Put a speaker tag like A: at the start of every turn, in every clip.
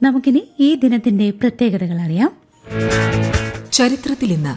A: നമുക്കിനി ഈ ദിനത്തിന്റെ പ്രത്യേകതകൾ അറിയാം
B: ചരിത്രത്തിൽ ഇന്ന്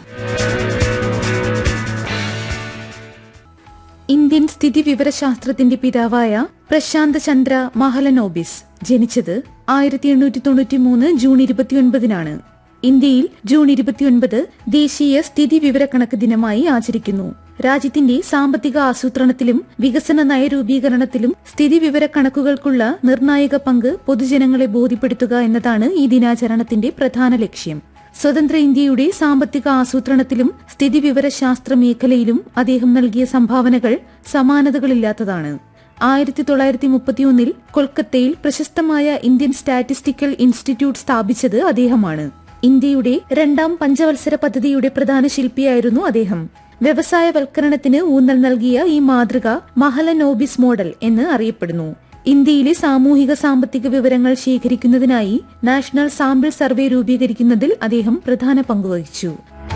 C: ഇന്ത്യൻ സ്ഥിതിവിവരശാസ്ത്രത്തിന്റെ പിതാവായ പ്രശാന്ത് ചന്ദ്ര മഹലനോബിസ് ജനിച്ചത് ആയിരത്തി എണ്ണൂറ്റി തൊണ്ണൂറ്റി മൂന്ന് ജൂൺ ഇരുപത്തിയൊൻപതിനാണ് ഇന്ത്യയിൽ ജൂൺ ഇരുപത്തിയൊൻപത് ദേശീയ സ്ഥിതിവിവരക്കണക്ക് ദിനമായി ആചരിക്കുന്നു രാജ്യത്തിന്റെ സാമ്പത്തിക ആസൂത്രണത്തിലും വികസന നയരൂപീകരണത്തിലും സ്ഥിതിവിവരക്കണക്കുകൾക്കുള്ള നിർണായക പങ്ക് പൊതുജനങ്ങളെ ബോധ്യപ്പെടുത്തുക എന്നതാണ് ഈ ദിനാചരണത്തിന്റെ പ്രധാന ലക്ഷ്യം സ്വതന്ത്ര ഇന്ത്യയുടെ സാമ്പത്തിക ആസൂത്രണത്തിലും സ്ഥിതിവിവരശാസ്ത്ര മേഖലയിലും അദ്ദേഹം നൽകിയ സംഭാവനകൾ സമാനതകളില്ലാത്തതാണ് ആയിരത്തി തൊള്ളായിരത്തി മുപ്പത്തിയൊന്നിൽ കൊൽക്കത്തയിൽ പ്രശസ്തമായ ഇന്ത്യൻ സ്റ്റാറ്റിസ്റ്റിക്കൽ ഇൻസ്റ്റിറ്റ്യൂട്ട് സ്ഥാപിച്ചത് അദ്ദേഹമാണ് ഇന്ത്യയുടെ രണ്ടാം പഞ്ചവത്സര പദ്ധതിയുടെ പ്രധാന ശില്പിയായിരുന്നു അദ്ദേഹം വ്യവസായവൽക്കരണത്തിന് ഊന്നൽ നൽകിയ ഈ മാതൃക മഹലനോബിസ് മോഡൽ എന്ന് അറിയപ്പെടുന്നു ഇന്ത്യയിലെ സാമൂഹിക സാമ്പത്തിക വിവരങ്ങൾ ശേഖരിക്കുന്നതിനായി നാഷണൽ സാമ്പിൾ സർവേ രൂപീകരിക്കുന്നതിൽ അദ്ദേഹം പ്രധാന പങ്കുവഹിച്ചു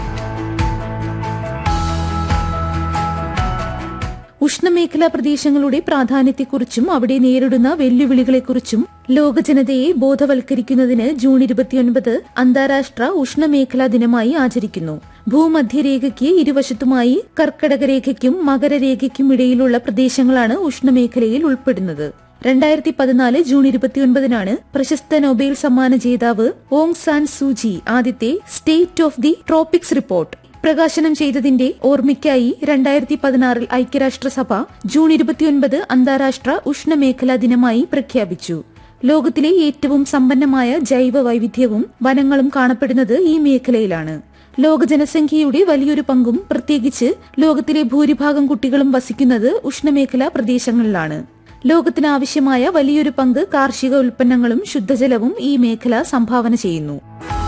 C: ഉഷ്ണമേഖലാ പ്രദേശങ്ങളുടെ പ്രാധാന്യത്തെക്കുറിച്ചും അവിടെ നേരിടുന്ന വെല്ലുവിളികളെക്കുറിച്ചും ലോക ജനതയെ ബോധവൽക്കരിക്കുന്നതിന് ജൂൺ ഇരുപത്തിയൊൻപത് അന്താരാഷ്ട്ര ഉഷ്ണമേഖലാ ദിനമായി ആചരിക്കുന്നു ഭൂമധ്യരേഖയ്ക്ക് ഇരുവശത്തുമായി കർക്കടക രേഖയ്ക്കും മകരരേഖയ്ക്കും ഇടയിലുള്ള പ്രദേശങ്ങളാണ് ഉഷ്ണമേഖലയിൽ ഉൾപ്പെടുന്നത് രണ്ടായിരത്തി പതിനാല് ജൂൺ ഇരുപത്തിയൊൻപതിനാണ് പ്രശസ്ത നൊബേൽ സമ്മാന ജേതാവ് ഓങ് സാൻ സൂചി ആദ്യത്തെ State of the Tropics report പ്രകാശനം ചെയ്തതിന്റെ ഓർമ്മയ്ക്കായി രണ്ടായിരത്തി പതിനാറിൽ ഐക്യരാഷ്ട്രസഭ ജൂൺ ഇരുപത്തിയൊൻപത് അന്താരാഷ്ട്ര ഉഷ്ണമേഖലാ ദിനമായി പ്രഖ്യാപിച്ചു ലോകത്തിലെ ഏറ്റവും സമ്പന്നമായ ജൈവ വൈവിധ്യവും വനങ്ങളും കാണപ്പെടുന്നത് ഈ മേഖലയിലാണ് ലോക ജനസംഖ്യയുടെ വലിയൊരു പങ്കും പ്രത്യേകിച്ച് ലോകത്തിലെ ഭൂരിഭാഗം കുട്ടികളും വസിക്കുന്നത് ഉഷ്ണമേഖലാ പ്രദേശങ്ങളിലാണ് ലോകത്തിന് ആവശ്യമായ വലിയൊരു പങ്ക് കാർഷിക ഉൽപ്പന്നങ്ങളും ശുദ്ധജലവും ഈ മേഖല സംഭാവന ചെയ്യുന്നു